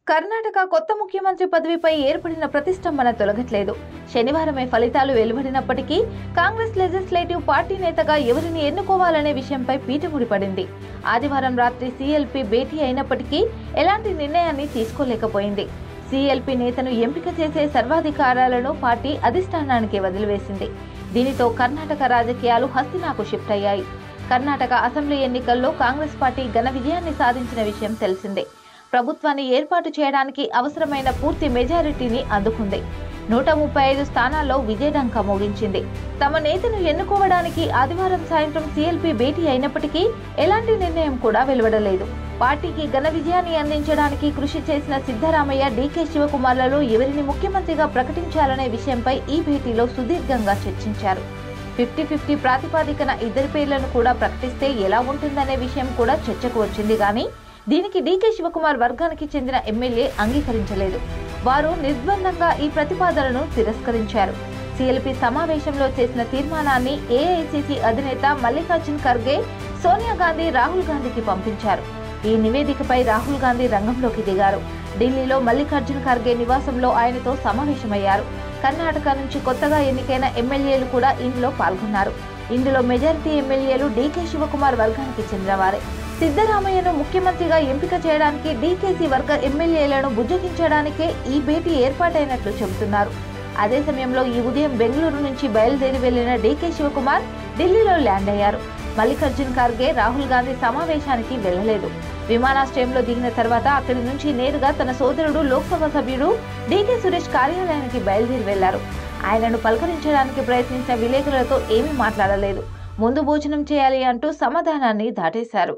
కర్ణాటక కొత్త ముఖ్యమంత్రి పదవిపై ఏర్పడిన ప్రతిష్టంభన తొలగట్లేదు శనివారమే ఫలితాలు వెలువడినప్పటికీ కాంగ్రెస్ లెజిస్లేటివ్ పార్టీ నేతగా ఎవరిని ఎన్నుకోవాలనే విషయంపై పీటముడి పడింది ఆదివారం రాత్రి సీఎల్పీ భేటీ అయినప్పటికీ ఎలాంటి నిర్ణయాన్ని తీసుకోలేకపోయింది సీఎల్పీ నేతను ఎంపిక చేసే సర్వాధికారాలను పార్టీ అధిష్టానానికి వదిలివేసింది దీనితో కర్ణాటక రాజకీయాలు హస్తినాకు షిఫ్ట్ అయ్యాయి కర్ణాటక అసెంబ్లీ ఎన్నికల్లో కాంగ్రెస్ పార్టీ ఘన విజయాన్ని సాధించిన విషయం తెలిసిందే ప్రభుత్వాన్ని ఏర్పాటు చేయడానికి అవసరమైన పూర్తి మెజారిటీని అందుకుంది నూట ముప్పై ఐదు స్థానాల్లో విజయడంక మోగించింది తమ నేతను ఎన్నుకోవడానికి ఆదివారం సాయంత్రం సీఎల్పీ భేటీ అయినప్పటికీ ఎలాంటి నిర్ణయం కూడా వెలువడలేదు పార్టీకి ఘన విజయాన్ని అందించడానికి కృషి చేసిన సిద్ధరామయ్య డీకే శివకుమార్లలో ఎవరిని ముఖ్యమంత్రిగా ప్రకటించాలనే విషయంపై ఈ భేటీలో సుదీర్ఘంగా చర్చించారు ఫిఫ్టీ ఫిఫ్టీ ప్రాతిపాదికన ఇద్దరి పేర్లను కూడా ప్రకటిస్తే ఎలా ఉంటుందనే విషయం కూడా చర్చకు వచ్చింది కానీ దీనికి డీకే శివకుమార్ వర్గానికి చెందిన ఎమ్మెల్యే అంగీకరించలేదు వారు నిర్బంధంగా ఈ ప్రతిపాదనను తిరస్కరించారు సిఎల్పి సమావేశంలో చేసిన తీర్మానాన్ని ఏఐసిసి అధినేత మల్లికార్జున్ ఖర్గే సోనియా గాంధీ రాహుల్ గాంధీకి పంపించారు ఈ నివేదికపై రాహుల్ గాంధీ రంగంలోకి దిగారు ఢిల్లీలో మల్లికార్జున్ ఖర్గే నివాసంలో ఆయనతో సమావేశమయ్యారు కర్ణాటక నుంచి కొత్తగా ఎన్నికైన ఎమ్మెల్యేలు కూడా ఇందులో పాల్గొన్నారు ఇందులో మెజారిటీ ఎమ్మెల్యేలు డీకే శివకుమార్ వర్గానికి చెందినవారే సిద్ధరామయ్యను ముఖ్యమంత్రిగా ఎంపిక చేయడానికి డీకేసీ వర్గ ఎమ్మెల్యేలను బుజ్జగించడానికే ఈ భేటీ ఏర్పాటైనట్లు చెబుతున్నారు అదే సమయంలో ఈ ఉదయం బెంగళూరు నుంచి బయలుదేరి వెళ్లిన డీకే శివకుమార్ ఢిల్లీలో ల్యాండ్ అయ్యారు మల్లికార్జున్ ఖార్గే రాహుల్ గాంధీ సమావేశానికి వెళ్లలేదు విమానాశ్రయంలో దిగిన తర్వాత అక్కడి నుంచి నేరుగా తన సోదరుడు లోక్సభ సభ్యుడు డీకే సురేష్ కార్యాలయానికి బయలుదేరి వెళ్లారు ఆయనను పలకరించడానికి ప్రయత్నించిన విలేకరులతో ఏమీ మాట్లాడలేదు ముందు భోజనం చేయాలి అంటూ సమాధానాన్ని దాటేశారు